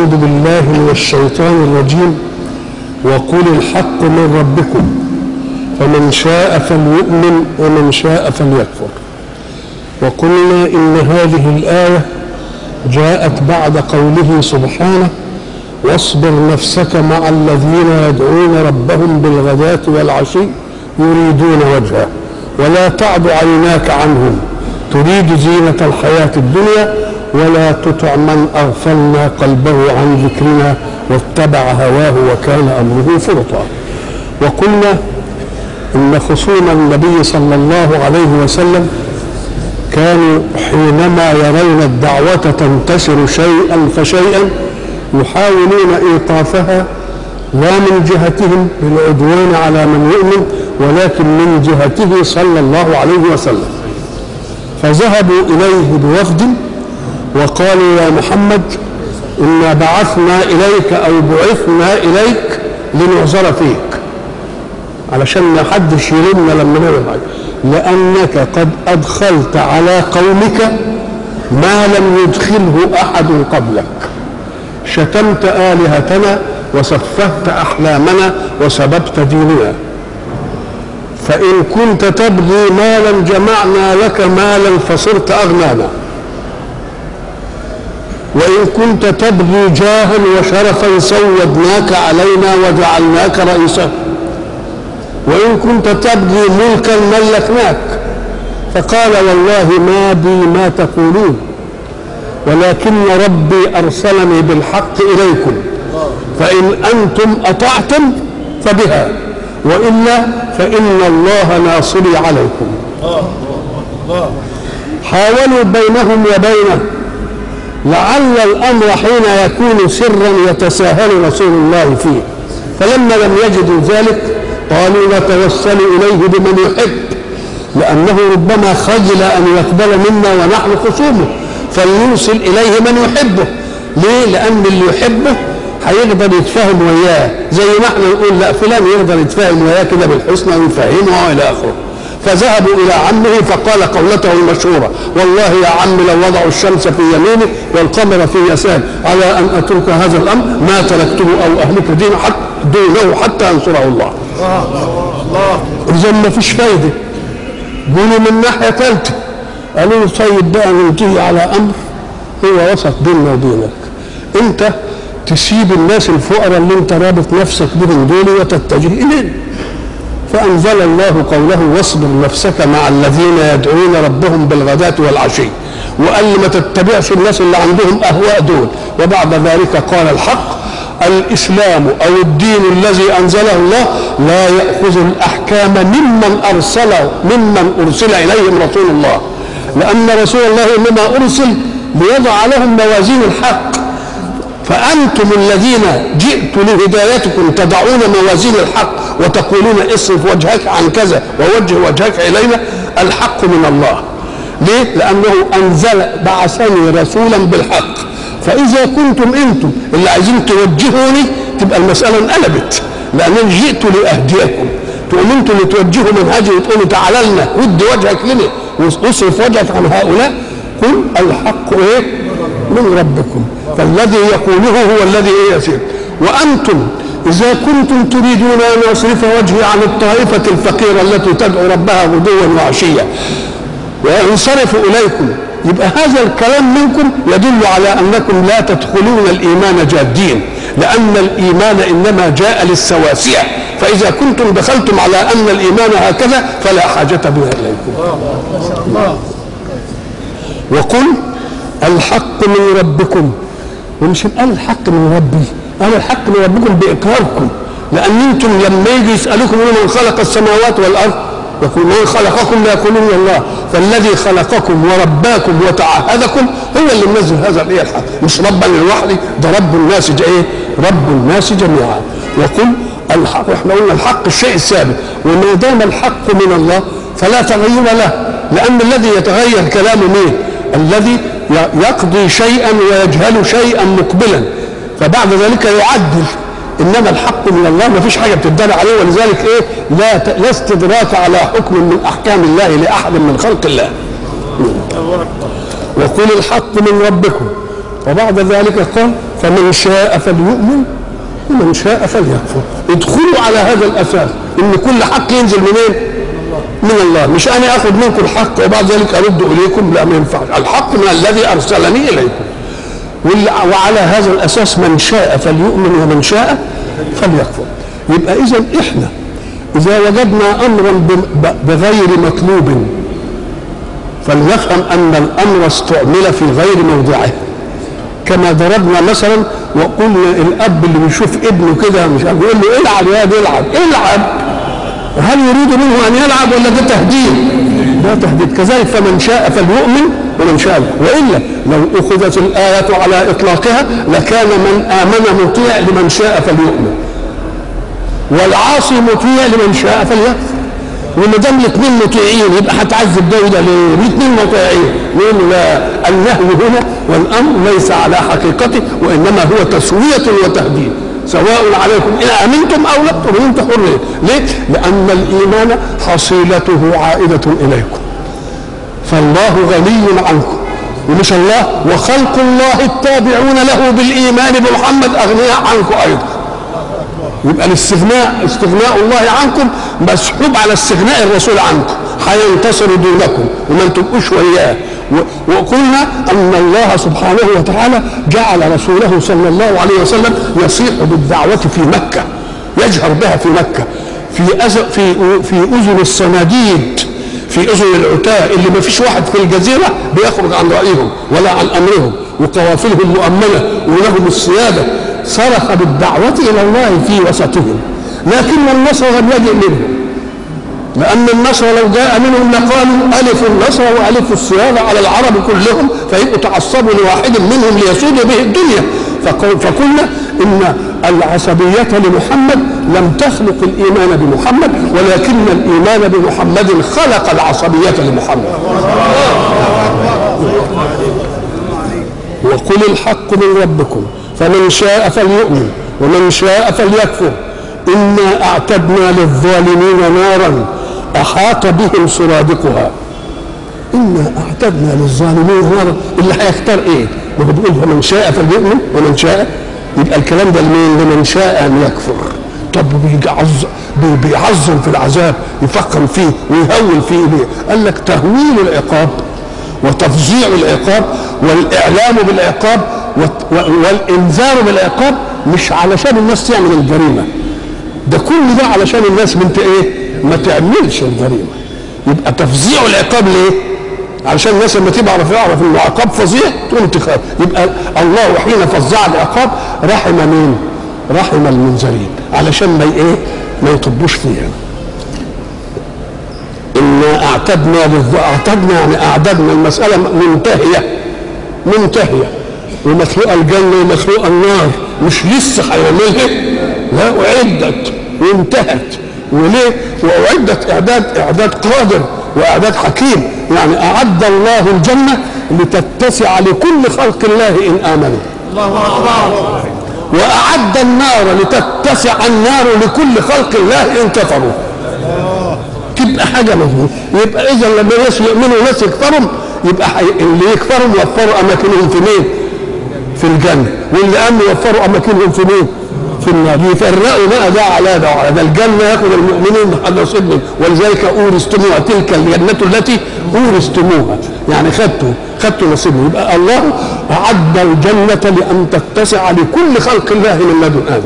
أعوذ بالله من الشيطان الرجيم وقل الحق من ربكم فمن شاء فليؤمن ومن شاء فليكفر وقلنا إن هذه الآية جاءت بعد قوله سبحانه واصبر نفسك مع الذين يدعون ربهم بالغداة والعشي يريدون وجهه ولا تعد عيناك عنهم تريد زينة الحياة الدنيا ولا تطع من أغفلنا قلبه عن ذكرنا واتبع هواه وكان أمره فرطا وقلنا إن خصوم النبي صلى الله عليه وسلم كانوا حينما يرون الدعوة تنتشر شيئا فشيئا يحاولون إيقافها لا من جهتهم بالعدوان على من يؤمن ولكن من جهته صلى الله عليه وسلم فذهبوا إليه بوفد وقالوا يا محمد إنا بعثنا إليك أو بعثنا إليك لنعذر فيك علشان ما حدش يلمنا لما نعمل حاجة لأنك قد أدخلت على قومك ما لم يدخله أحد قبلك شتمت آلهتنا وسفهت أحلامنا وسببت ديننا فإن كنت تبغي مالا جمعنا لك مالا فصرت أغنانا وإن كنت تبغي جاها وشرفا سودناك علينا وجعلناك رئيسا وإن كنت تبغي ملكا ملكناك فقال والله ما بي ما تقولون ولكن ربي أرسلني بالحق إليكم فإن أنتم أطعتم فبها وإلا فإن الله ناصري عليكم حاولوا بينهم وبينه لعل الأمر حين يكون سرا يتساهل رسول الله فيه فلما لم يجدوا ذلك قالوا نتوسل إليه بمن يحب لأنه ربما خجل أن يقبل منا ونحن خصومه فليرسل إليه من يحبه ليه؟ لأن اللي يحبه هيقدر يتفاهم وياه زي ما احنا نقول لا فلان يقدر يتفاهم وياه كده بالحسنى ويفهمه والى اخره فذهبوا الى عمه فقال قولته المشهوره والله يا عم لو وضعوا الشمس في يمينه والقمر في يساره على ان اترك هذا الامر ما تركته او اهلك دين حتى دونه حتى ينصره الله اذا ما فيش فايده قولوا من ناحيه ثالثه قالوا له طيب بقى ننتهي على امر هو وسط بيننا وبينك انت تسيب الناس الفقراء اللي انت رابط نفسك بهم دول وتتجه اليهم فانزل الله قوله واصبر نفسك مع الذين يدعون ربهم بالغداة والعشي وقال لي ما تتبعش الناس اللي عندهم اهواء دول وبعد ذلك قال الحق الاسلام او الدين الذي انزله الله لا ياخذ الاحكام ممن ارسله ممن ارسل اليهم رسول الله لان رسول الله انما ارسل ليضع لهم موازين الحق فأنتم الذين جئت لهدايتكم تضعون موازين الحق وتقولون اصرف وجهك عن كذا ووجه وجهك إلينا الحق من الله ليه؟ لأنه أنزل بعثني رسولا بالحق فإذا كنتم أنتم اللي عايزين توجهوني تبقى المسألة انقلبت لأنني جئت لأهديكم تقوم انتم اللي توجهوا منهجي وتقولوا تعالى لنا ود وجهك لنا واصرف وجهك عن هؤلاء قل الحق ايه؟ من ربكم فالذي يقوله هو الذي ايه يسير وانتم اذا كنتم تريدون ان يصرف وجهي عن الطائفه الفقيره التي تدعو ربها غدوا وعشيا وينصرف اليكم يبقى هذا الكلام منكم يدل على انكم لا تدخلون الايمان جادين لان الايمان انما جاء للسواسيه فاذا كنتم دخلتم على ان الايمان هكذا فلا حاجه بها اليكم وقل الحق من ربكم ومش قال الحق من ربي قال الحق من ربكم باقراركم لان انتم لما يجي يسالكم من خلق السماوات والارض يقول من خلقكم لا يقولون الله فالذي خلقكم ورباكم وتعهدكم هو اللي منزل هذا الايه الحق مش ربا لوحدي ده رب الناس ايه رب الناس جميعا وقل الحق احنا قلنا الحق الشيء الثابت وما دام الحق من الله فلا تغير له لان الذي يتغير كلامه مين الذي يقضي شيئا ويجهل شيئا مقبلا فبعد ذلك يعدل انما الحق من الله ما فيش حاجه بتدل عليه ولذلك ايه لا ت... لا استدراك على حكم من احكام الله لاحد من خلق الله وقل الحق من ربكم وبعد ذلك قال فمن شاء فليؤمن ومن شاء فليكفر ادخلوا على هذا الاساس ان كل حق ينزل منين من الله مش انا اخذ منكم الحق وبعد ذلك ارد اليكم لا ما ينفعش الحق من الذي ارسلني اليكم وعلى هذا الاساس من شاء فليؤمن ومن شاء فليكفر يبقى اذا احنا اذا وجدنا امرا بغير مطلوب فلنفهم ان الامر استعمل في غير موضعه كما ضربنا مثلا وقلنا الاب اللي بيشوف ابنه كده مش عارف يقول له العب يا ابني العب العب هل يريد منه ان يلعب ولا ده تهديد؟ ده تهديد كذلك فمن شاء فليؤمن ومن شاء والا لو اخذت الايه على اطلاقها لكان من امن مطيع لمن شاء فليؤمن والعاصي مطيع لمن شاء فليكفر وما دام الاثنين مطيعين يبقى هتعذب ده وده ليه؟ الاثنين مطيعين يقول لا النهي هنا والامر ليس على حقيقته وانما هو تسويه وتهديد سواء عليكم ان امنتم او لم تؤمنوا انت حرين ليه؟ لان الايمان حصيلته عائده اليكم فالله غني عنكم ومش الله وخلق الله التابعون له بالايمان بمحمد اغنياء عنكم ايضا يبقى الاستغناء استغناء الله عنكم مسحوب على استغناء الرسول عنكم هينتصر دونكم وما تبقوش وياه وقلنا ان الله سبحانه وتعالى جعل رسوله صلى الله عليه وسلم يصيح بالدعوه في مكه يجهر بها في مكه في أز... في في اذن الصناديد في اذن العتاة اللي ما فيش واحد في الجزيره بيخرج عن رايهم ولا عن امرهم وقوافلهم مؤمنه ولهم السياده صرخ بالدعوه الى الله في وسطهم لكن النصر لم يجئ منهم لأن النصر لو جاء منهم لقالوا ألف النصر وألف الصيانة على العرب كلهم فيبقوا تعصبوا لواحد منهم ليسودوا به الدنيا فقلنا إن العصبية لمحمد لم تخلق الإيمان بمحمد ولكن الإيمان بمحمد خلق العصبية لمحمد وقل الحق من ربكم فمن شاء فليؤمن ومن شاء فليكفر إنا أعتدنا للظالمين نارا أحاط بهم سرادقها إنا أعتدنا للظالمين نارا اللي هيختار إيه؟ ما هو بيقول فمن شاء فليؤمن ومن شاء يبقى الكلام ده لمين؟ لمن شاء أن يكفر طب بيعظم بيعظم في العذاب يفخم فيه ويهول فيه ليه؟ قال لك تهويل العقاب وتفظيع العقاب والإعلام بالعقاب والإنذار بالعقاب مش علشان الناس تعمل الجريمة ده كل ده علشان الناس من ايه ما تعملش الجريمه يبقى تفظيع العقاب ليه علشان الناس لما تبقى يعرف انه عقاب فظيع تقوم تخاف يبقى الله حين فظع العقاب رحم مين رحم المنذرين علشان ما ايه ما يطبوش فيها إنا أعتدنا للظ... أعتدنا يعني أعددنا المسألة منتهية منتهية ومخلوق الجنة ومخلوق النار مش لسه هيعملها لا أعدت وانتهت وليه؟ وأعدت إعداد إعداد قادر وإعداد حكيم يعني أعد الله الجنة لتتسع لكل خلق الله إن آمنوا الله أكبر وأعد النار لتتسع النار لكل خلق الله إن كفروا تبقى حاجة مهمة يبقى إذا لما الناس يؤمنوا وناس يكفروا يبقى اللي يكفروا يوفروا أماكنهم في مين؟ في الجنة واللي آمنوا يوفروا أماكنهم في مين؟ في النار يفرقوا بقى ده على ده وعلى ده الجنة ياخذ المؤمنين حد نصيب ولذلك أورثتموها تلك الجنة التي أورثتموها يعني خدتوا خدتوا نصيبهم يبقى الله أعد الجنة لأن تتسع لكل خلق الله من لدن آدم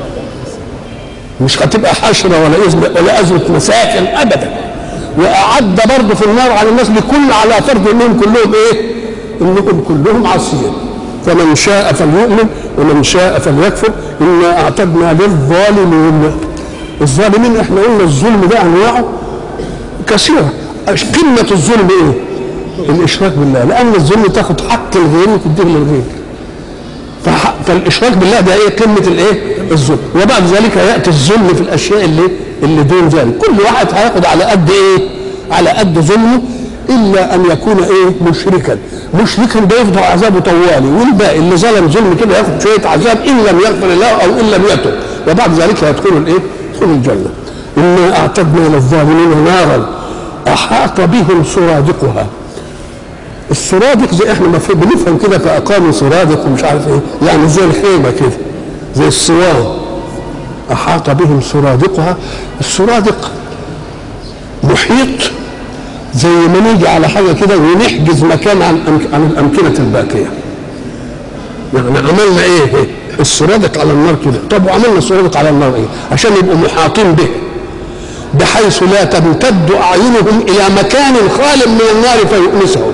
مش هتبقى حشرة ولا إذن ولا أزمة مساكن أبدا وأعد برضه في النار على الناس لكل على فرض إنهم كلهم إيه؟ إنهم كلهم عاصيين فمن شاء فليؤمن ومن شاء فليكفر إنا أعتدنا للظالمين الظالمين احنا قلنا الظلم ده أنواعه كثيرة قمة الظلم إيه؟ الإشراك بالله لأن الظلم تاخد حق الغير وتديه للغير فالاشراك بالله ده ايه قمه الايه الظلم وبعد ذلك ياتي الظلم في الاشياء اللي اللي دون ذلك كل واحد هياخد على قد ايه على قد ظلمه الا ان يكون ايه مشركا مشركا ده يفضل عذابه طوالي والباقي اللي ظلم ظلم كده ياخد شويه عذاب ان لم يغفر الله او ان لم يتب وبعد ذلك يدخل الايه يدخل الجنه انا اعتدنا للظالمين نارا احاط بهم سرادقها السرادق زي احنا ما في- بنفهم كده فاقاموا سرادق ومش عارف ايه يعني زي الخيمه كده زي الصوان احاط بهم سرادقها السرادق محيط زي ما نيجي على حاجه كده ونحجز مكان عن أمك- عن الامكنه الباقيه يعني عملنا ايه السرادق على النار كده طب وعملنا السرادق على النار ايه عشان يبقوا محاطين به بحيث لا تمتد اعينهم الى مكان خال من النار فيؤنسهم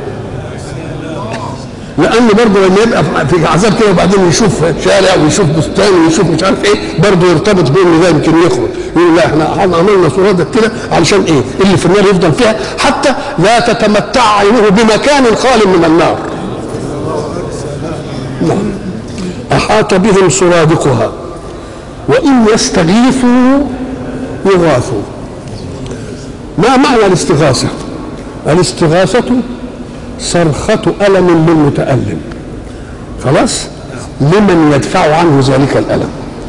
لان برضه لما يبقى في عذاب كده وبعدين يشوف شارع ويشوف بستان ويشوف مش عارف ايه برضه يرتبط بيه ان ده يمكن يخرج يقول لا احنا احنا عملنا سرادق كده علشان ايه اللي في النار يفضل فيها حتى لا تتمتع عينه بمكان خال من النار نعم احاط بهم سرادقها وان يستغيثوا يغاثوا ما معنى الاستغاثه الاستغاثه صرخة ألم للمتألم خلاص لمن يدفع عنه ذلك الألم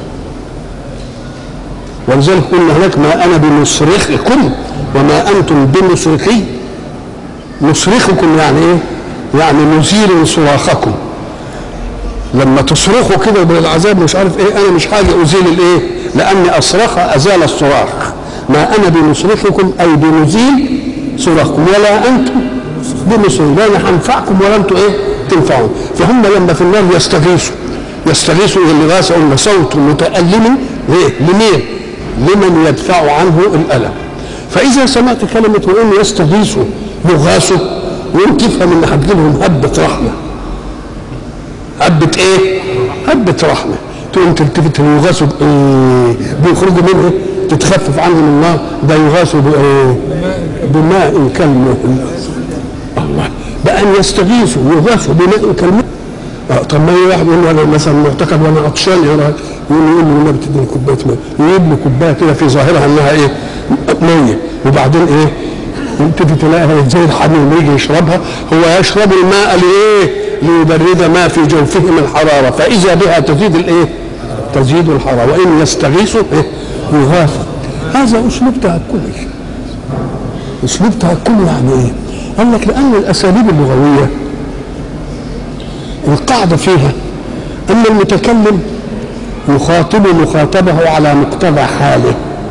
ولذلك قلنا هناك ما أنا بمصرخكم وما أنتم بمصرخي نصرخكم يعني إيه؟ يعني نزيل صراخكم لما تصرخوا كده بالعذاب مش عارف ايه انا مش حاجه ازيل الايه لاني اصرخ ازال الصراخ ما انا بمصرخكم اي بنزيل صراخكم ولا انتم بمصرخ لا انا هنفعكم ولا انتم ايه تنفعون فهم لما في النار يستغيثوا يستغيثوا الغاثه قلنا صوت متالم ايه لمين لمن يدفع عنه الالم فاذا سمعت كلمه وان يستغيثوا يغاثوا وانت تفهم ان هتجيلهم هبه رحمه هبة ايه؟ هبة رحمة تقوم تلتفت يغاثوا بايه؟ بيخرجوا منه تتخفف عنهم النار ده يغاثوا بايه؟ بماء كالمهل الله بأن يستغيثوا يغاثوا بماء كالمهل آه طب ما يجي واحد يقول له انا مثلا معتقد وانا عطشان ايه رايك؟ يقول له يقول له النبي تديني كوبايه ماء يجيب له كوبايه كده في ظاهرها انها ايه؟ ميه وبعدين ايه؟ تيجي تلاقيها زي الحميم يجي يشربها هو يشرب الماء لايه؟ ليبرد ما في جوفه من الحراره فاذا بها تزيد الايه؟ تزيد الحراره وان يستغيثوا إيه؟ يغاثوا هذا اسلوب تهكمي اسلوب تهكمي يعني ايه؟ قال لك لان الاساليب اللغويه القاعده فيها ان المتكلم يخاطب مخاطبه على مقتضى حاله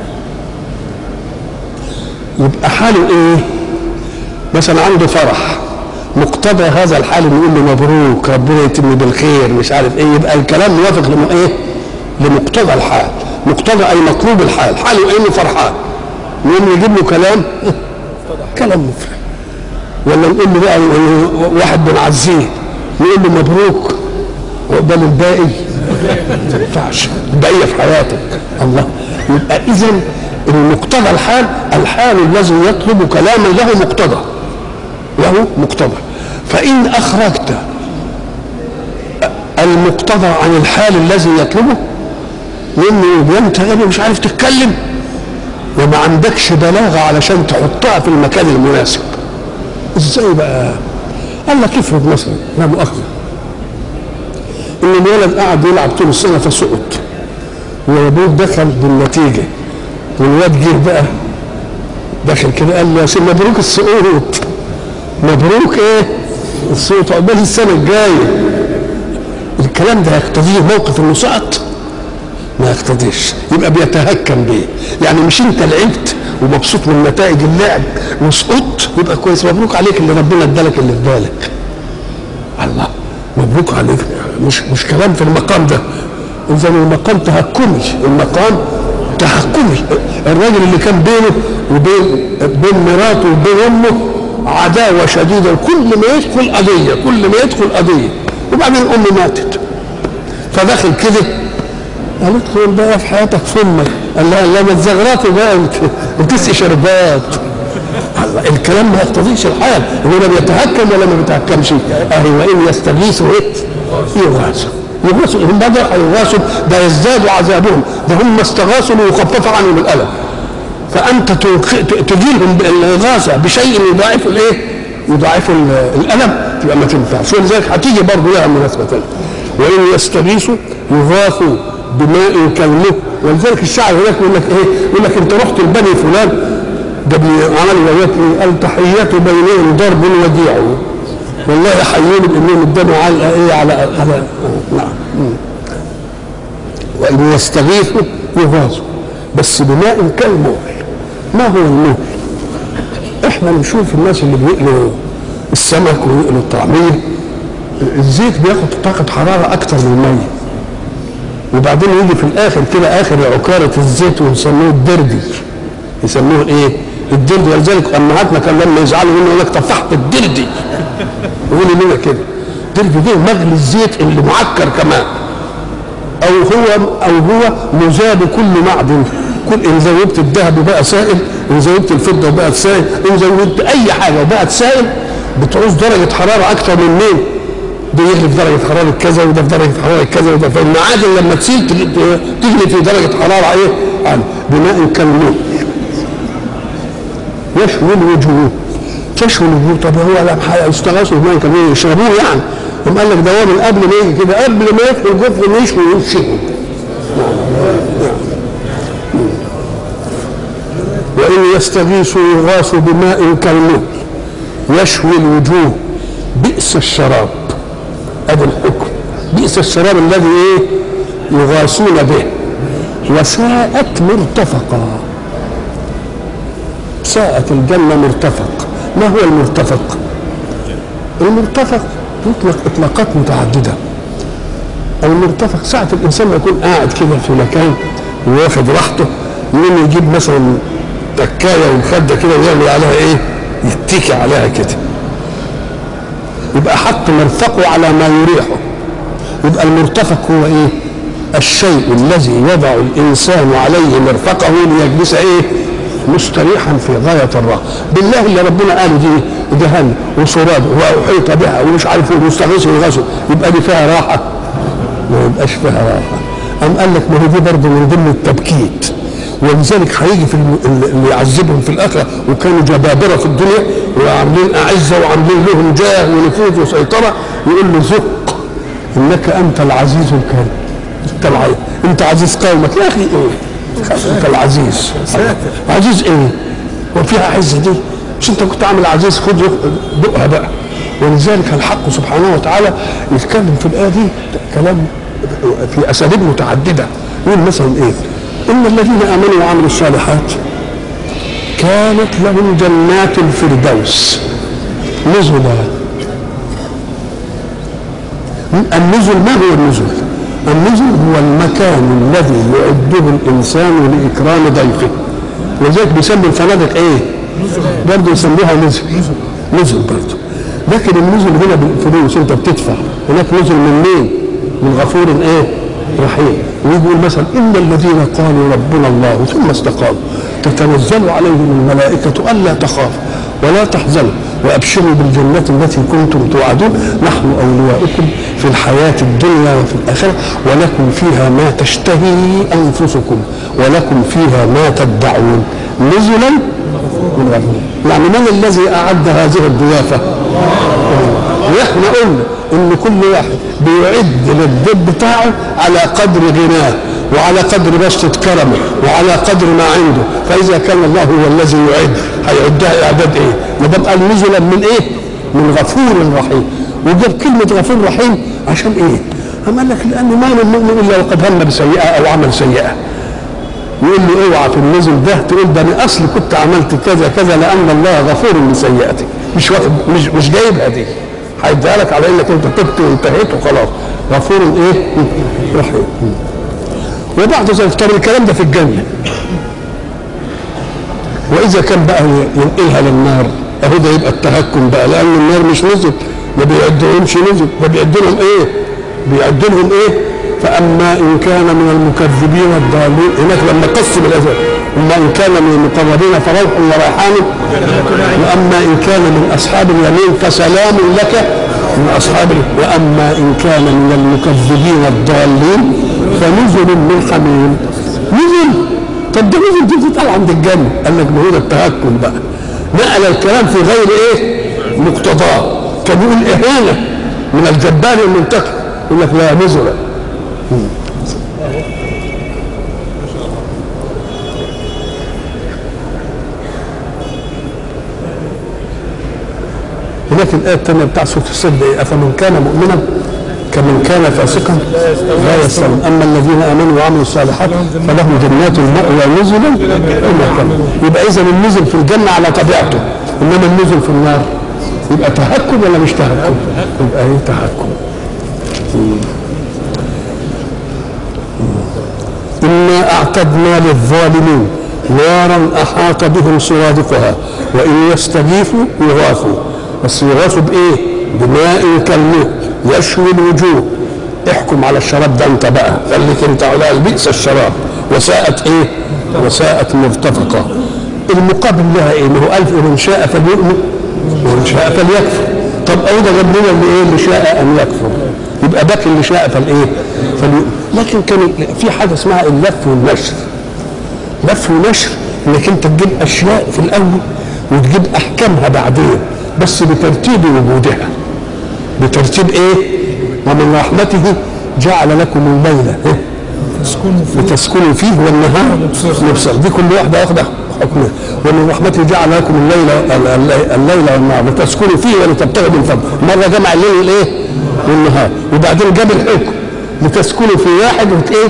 يبقى حاله ايه مثلا عنده فرح مقتضى هذا الحال انه يقول له مبروك ربنا يتم بالخير مش عارف ايه يبقى الكلام موافق لم ايه لمقتضى الحال مقتضى اي مطلوب الحال حاله ايه انه فرحان نقوم يجيب له كلام كلام مفرح ولا نقول له بقى واحد بنعزيه نقول له مبروك وقبل الباقي ما ينفعش البقيه في حياتك الله يبقى اذا المقتضى الحال الحال الذي يطلب كلاما له مقتضى له مقتضى فإن أخرجت المقتضى عن الحال الذي يطلبه لأنه أنت غبي مش عارف تتكلم وما عندكش بلاغة علشان تحطها في المكان المناسب ازاي بقى قال لك افرض مثلا لا مؤاخذة ان الولد قعد يلعب طول السنة فسقط وابوه دخل بالنتيجة والواد جه بقى دخل كده قال له يا سيدي مبروك السقوط مبروك ايه الصوت عقبال السنه الجايه الكلام ده يقتضيه موقف انه سقط ما يقتضيش يبقى بيتهكم بيه يعني مش انت لعبت ومبسوط من نتائج اللعب وسقطت يبقى كويس مبروك عليك اللي ربنا ادالك اللي ادالك الله مبروك عليك مش مش كلام في المقام ده اذا المقام تهكمي المقام تحكمي الراجل اللي كان بينه وبين بين مراته وبين امه عداوه شديده كل ما يدخل قضيه كل ما يدخل قضيه وبعدين امه ماتت فدخل كده قالت له بقى في حياتك فمك قال لها لا ما تزغرطي بقى وتسقي شربات الله الكلام ما يقتضيش الحال هو لا بيتهكم ولا ما بيتهكمش اهي وان يستغيثوا ايه يغاثوا يغاثوا هم بدأ يغاثوا ده يزداد عذابهم ده هم استغاثوا ليخفف عنهم الالم فانت تجيلهم بالاغاثه بشيء يضاعف الايه؟ يضاعف الالم تبقى ما تنفعش ولذلك هتيجي برضه لها مناسبه ثانيه وان يستغيثوا يغاثوا بماء كالمهل ولذلك الشاعر هناك يقول لك ايه؟ يقول لك انت رحت لبني فلان ده عمل روايات ايه؟ قال تحيات بينهم ضرب وديع والله حيوني بانهم ادانوا علقه ايه على على نعم وان يستغيثوا يغاثوا بس بماء كالمهل ما هو المهل؟ احنا نشوف الناس اللي بيقلوا السمك ويقلوا الطعميه الزيت بياخد طاقه حراره اكتر من الميه وبعدين يجي في الاخر كده اخر عكاره الزيت ويسموه الدردي يسموه ايه؟ الدردي ولذلك امهاتنا كان لما يزعلوا منه يقول لك طفحت الدردي يقولوا لنا كده الدردي ده مغلي الزيت اللي معكر كمان او هو او هو مذاب كل معدن كل ان زودت الذهب وبقى سائل ان زودت الفضه وبقت سائل ان زودت اي حاجه وبقت سائل بتعوز درجه حراره اكثر من مين؟ ده يغلي في درجه حراره كذا وده في درجه حراره كذا وده فالمعادن لما تسيل تغلي في درجه حراره ايه؟ يعني بماء كالمهل يشوي الوجوه تشوي الوجوه طب هو لا يستغاثوا بماء كالمهل يشربوه يعني هم قال لك ده هو من قبل ما يجي كده قبل ما يدخل الجفن يشوي ويمشي وإن يستغيثوا يغاثوا بماء كالمهل يشوي الوجوه بئس الشراب هذا الحكم بئس الشراب الذي ايه يغاثون به وساءت مرتفقا ساءت الجنة مرتفق ما هو المرتفق المرتفق يطلق اطلاقات متعدده المرتفق ساعة الإنسان ما يكون قاعد كده في مكان وواخد راحته يقوم يجيب مثلا تكاية ومخدة كده ويعمل عليها إيه؟ يتكي عليها كده يبقى حط مرفقه على ما يريحه يبقى المرتفق هو إيه؟ الشيء الذي يضع الإنسان عليه مرفقه ليجلس إيه؟ مستريحا في غاية الراحة بالله اللي ربنا قال دي جهنم وصراد وأحيط بها ومش عارف ايه ومستغيث ويغاثوا يبقى دي فيها راحة ما يبقاش فيها راحة أم قال لك ما هي دي برضه من ضمن التبكيت ولذلك هيجي في اللي يعذبهم في الآخرة وكانوا جبابرة في الدنيا وعاملين أعزة وعاملين لهم جاه ونفوذ وسيطرة يقول له ذق إنك أنت العزيز الكريم أنت العزيز أنت عزيز قومك يا أخي إيه انت العزيز عزيز ايه وفيها عزه دي مش انت كنت عامل عزيز خد دقها بقى ولذلك الحق سبحانه وتعالى يتكلم في الايه دي كلام في اساليب متعدده يقول مثلا ايه ان الذين امنوا وعملوا الصالحات كانت لهم جنات الفردوس نزلا النزل ما هو النزل النزل هو المكان الذي يعده الانسان لاكرام ضيفه ولذلك بيسموا الفنادق ايه؟ برضه يسموها نزل نزل برضه لكن النزل هنا بالفلوس انت بتدفع هناك نزل من مين؟ من غفور ايه؟ رحيم ويقول مثلا ان الذين قالوا ربنا الله ثم استقاموا تتنزل عليهم الملائكه الا تخافوا ولا تحزنوا وابشروا بالجنه التي كنتم توعدون نحن اولياؤكم في الحياه الدنيا وفي الاخره ولكم فيها ما تشتهي انفسكم ولكم فيها ما تدعون نزلا من غفور يعني من الذي اعد هذه الضيافه؟ واحنا قلنا ان كل واحد بيعد للضيف بتاعه على قدر غناه وعلى قدر بسطة كرمه وعلى قدر ما عنده فإذا كان الله هو الذي يعد هيعدها إعداد إيه؟ ما دام قال نزلا من إيه؟ من غفور رحيم وجاب كلمة غفور رحيم عشان إيه؟ أما قال لك لأن ما من مؤمن إلا وقد هم بسيئة أو عمل سيئة يقول له اوعى في النزل ده تقول ده انا اصل كنت عملت كذا كذا لان الله غفور لسيئتك مش واخد مش مش جايبها دي هيديها لك على انك انت تبت وانتهيت وخلاص غفور ايه؟ رحيم وبعد ذلك طب الكلام ده في الجنه واذا كان بقى ينقلها للنار اهو ده يبقى التهكم بقى لان النار مش نزل ما بيعدلهمش نزل ده بيعد لهم ايه؟ بيعد لهم ايه؟ فاما ان كان من المكذبين الضالين هناك لما قسم الازل اما ان كان من المقربين فروح وريحان واما ان كان من اصحاب اليمين فسلام لك من اصحاب واما ان كان من المكذبين الضالين فنزل من حميم نزل طب ده نزل دي بتتقال عند الجنه قال لك ما هو ده التهكم بقى نقل الكلام في غير ايه مقتضاه كان يقول اهانه من الجبار المنتقم يقول لك لا نزل هناك الآية الثانية بتاع سورة السجدة إيه؟ أفمن كان مؤمنا كمن كان فاسقا لا يستوون أما الذين آمنوا وعملوا الصالحات فلهم جنات المأوى نزلا بما كانوا يبقى إذا النزل في الجنة على طبيعته إنما النزل في النار يبقى تهكم ولا مش تهكم؟ يبقى إيه تهكم إنا أعتدنا للظالمين نارا أحاط بهم سرادقها وإن يستغيثوا يغاثوا بس يغاثوا بإيه؟ بماء كالمهل يشوي الوجوه احكم على الشراب ده انت بقى خليك انت على بئس الشراب وساءت ايه؟ وساءت مرتفقة المقابل لها ايه؟ ما هو ألف ومن شاء فليؤمن ومن شاء فليكفر طب أو ده جاب لنا اللي ايه اللي شاء أن يكفر يبقى باقي اللي شاء فالايه؟ فليؤمن لكن كان في حاجة اسمها اللف والنشر لف ونشر انك انت تجيب اشياء في الاول وتجيب احكامها بعدين بس بترتيب وجودها بترتيب ايه ومن رحمته جعل لكم الليل إيه؟ لتسكنوا فيه والنهار مبصر دي كل واحده واخده حكمها ومن رحمته جعل لكم الليل الليل والنهار لتسكنوا فيه ولتبتغوا من فضله مره جمع الليل والايه والنهار وبعدين جاب الحكم لتسكنوا في واحد وت ايه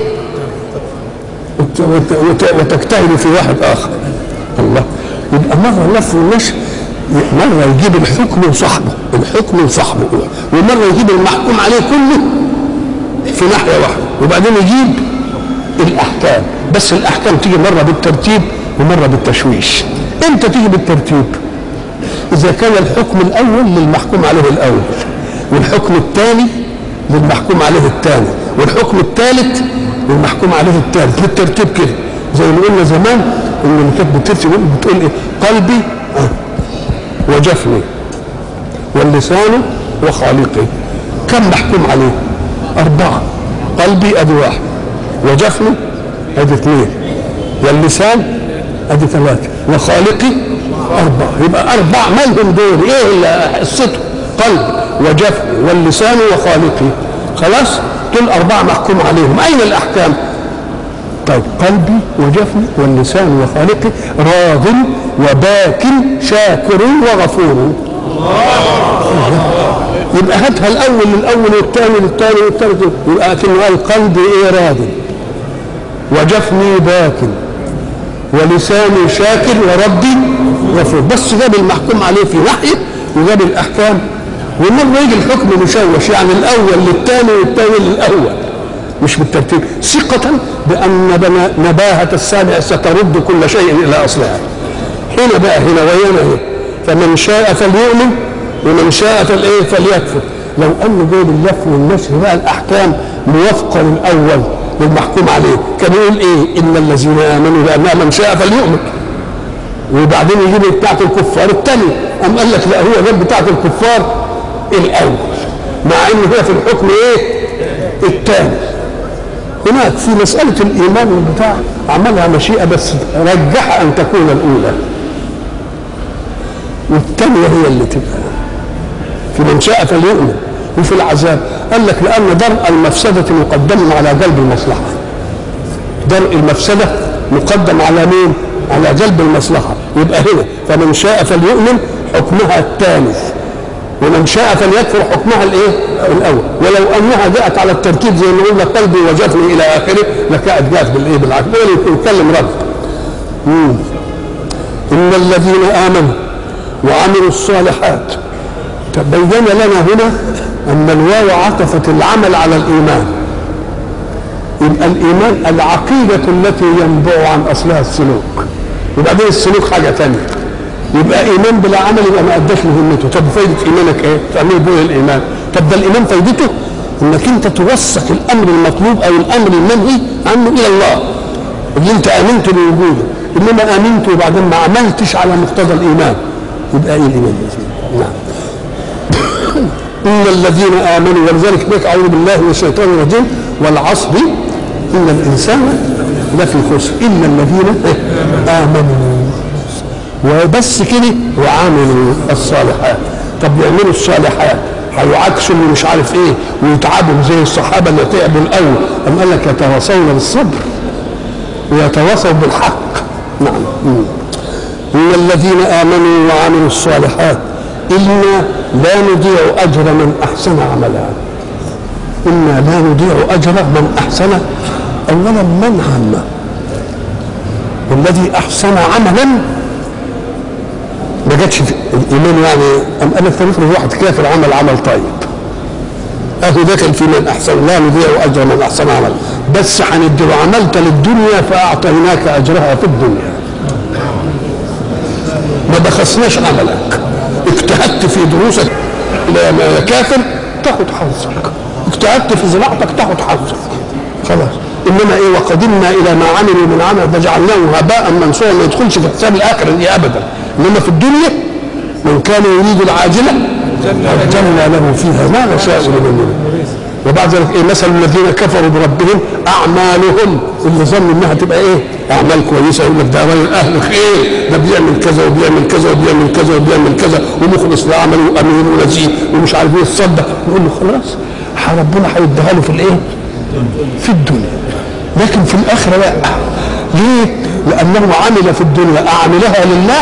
وت- وت- وت- وتجتهدوا في واحد اخر الله يبقى مره اللف والنشر مرة يجيب الحكم وصاحبه الحكم وصاحبه ومرة يجيب المحكوم عليه كله في ناحية واحدة وبعدين يجيب الأحكام بس الأحكام تيجي مرة بالترتيب ومرة بالتشويش امتى تيجي بالترتيب إذا كان الحكم الأول للمحكوم عليه الأول والحكم الثاني للمحكوم عليه الثاني والحكم الثالث للمحكوم عليه الثالث بالترتيب كده زي ما قلنا زمان ان اللي كانت بترتب بتقول ايه قلبي آه. وجفني واللسان وخالقي كم محكوم عليه أربعة قلبي أدي واحد وجفني أدي اثنين واللسان أدي ثلاثة وخالقي أربعة يبقى أربع مالهم دول إيه اللي قصته قلب وجفني واللسان وخالقي خلاص دول أربعة محكوم عليهم أين الأحكام طيب قلبي وجفني واللسان وخالقي راض وباك شاكر وغفور يبقى هاتها الاول للاول والثاني للثاني والثالث يبقى كأنه قال قلبي ايه راض وجفني باك ولساني شاكر وربي غفور بس جاب المحكوم عليه في ناحيه وجاب الاحكام ومره يجي الحكم مشوش يعني الاول للثاني والثاني للاول مش بالترتيب ثقة بأن بنا- نباهة السامع سترد كل شيء إلى أصلها هنا بقى هنا وهنا هنا فمن شاء فليؤمن ومن شاء فالايه فليكفر لو ان جايب اللف والنشر بقى الاحكام موافقه للاول للمحكوم عليه كان يقول ايه ان الذين امنوا بانها من شاء فليؤمن وبعدين يجيب بتاعه الكفار الثانيه قام قال لك لا هو جاب بتاعه الكفار الاول مع ان هي في الحكم ايه الثاني هناك في مسألة الإيمان والبتاع عملها مشيئة بس رجح أن تكون الأولى والثانية هي اللي تبقى في من شاء فليؤمن وفي العذاب قال لك لأن درء المفسدة مقدم على جلب المصلحة درء المفسدة مقدم على مين؟ على جلب المصلحة يبقى هنا فمن شاء فليؤمن حكمها الثالث ومن شاء فليكفر حكمها الايه؟ الاول ولو انها جاءت على الترتيب زي ما قلنا قلبي وجفني الى اخره لكانت جاءت بالايه؟ بالعكس هو يتكلم رد مم. ان الذين امنوا وعملوا الصالحات تبين لنا هنا ان الواو عطفت العمل على الايمان يبقى الايمان العقيده التي ينبع عن اصلها السلوك وبعدين السلوك حاجه ثانيه يبقى ايمان بلا عمل يبقى ما اداش مهمته طب فايده ايمانك ايه؟ تعمل بيه الايمان طب ده الايمان فايدته انك انت توثق الامر المطلوب او الامر المنهي عنه الى الله اللي انت امنت بوجوده انما امنت وبعدين ما عملتش على مقتضى الايمان يبقى ايه الايمان ده؟ نعم ان الذين امنوا ولذلك بك اعوذ بالله من الشيطان الرجيم والعصر ان الانسان لفي خسر الا الذين امنوا وبس كده وعملوا الصالحات طب يعملوا الصالحات هيعكسوا اللي مش عارف ايه ويتعبوا زي الصحابه اللي تعبوا الاول أم قال لك يتواصون بالصبر ويتواصوا بالحق نعم مم. ان الذين امنوا وعملوا الصالحات الا لا نضيع اجر من احسن عملا انا لا نضيع اجر من احسن اولا من عم والذي احسن عملا ما جاتش في الايمان يعني ام قال لك تفرض واحد كافر عمل عمل طيب اهو ده كان في من احسن لا نضيع اجر من احسن عمل بس هندي له عملت للدنيا فاعطيناك اجرها في الدنيا ما بخسناش عملك اجتهدت في دروسك يا كافر تاخد حظك اجتهدت في زراعتك تاخد حظك خلاص انما ايه وقدمنا الى ما عملوا من عمل فجعلناه هباء منصورا ما يدخلش في حساب الاخره دي ابدا انما في الدنيا من كان يريد العاجله عجلنا له فيها ما نشاء لمن نريد وبعد ذلك ايه مثل الذين كفروا بربهم اعمالهم اللي ظنوا انها تبقى ايه اعمال كويسه يقول لك ده راجل اهل خير ده بيعمل كذا وبيعمل كذا وبيعمل كذا وبيعمل كذا ومخلص لعمله وامين ونزيه ومش عارف ايه يتصدق نقول له خلاص ربنا هيديها له في الايه؟ في الدنيا لكن في الاخره لا ليه؟ لانه عمل في الدنيا اعملها لله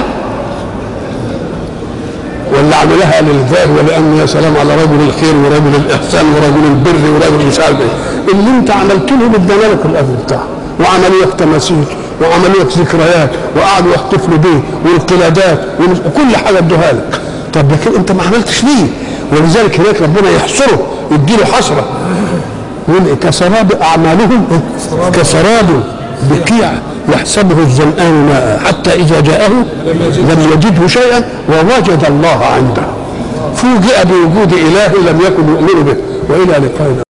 ولا عملها للذات ولان يا سلام على رجل الخير ورجل الاحسان ورجل البر ورجل مش عارف ايه اللي انت عملت له ادانا لك الاجر بتاعه وعملوا لك تماثيل وعملوا لك ذكريات وقعدوا يحتفلوا بيه والقلادات وكل حاجه ادوها لك طب لكن انت ما عملتش ليه ولذلك هناك ربنا يحصره يديله حسره يقول كسراب اعمالهم كسراب بقيع يحسبه الظمآن ماء حتى إذا جاءه لم يجده شيئا ووجد الله عنده فوجئ بوجود إله لم يكن يؤمن به وإلى لقائنا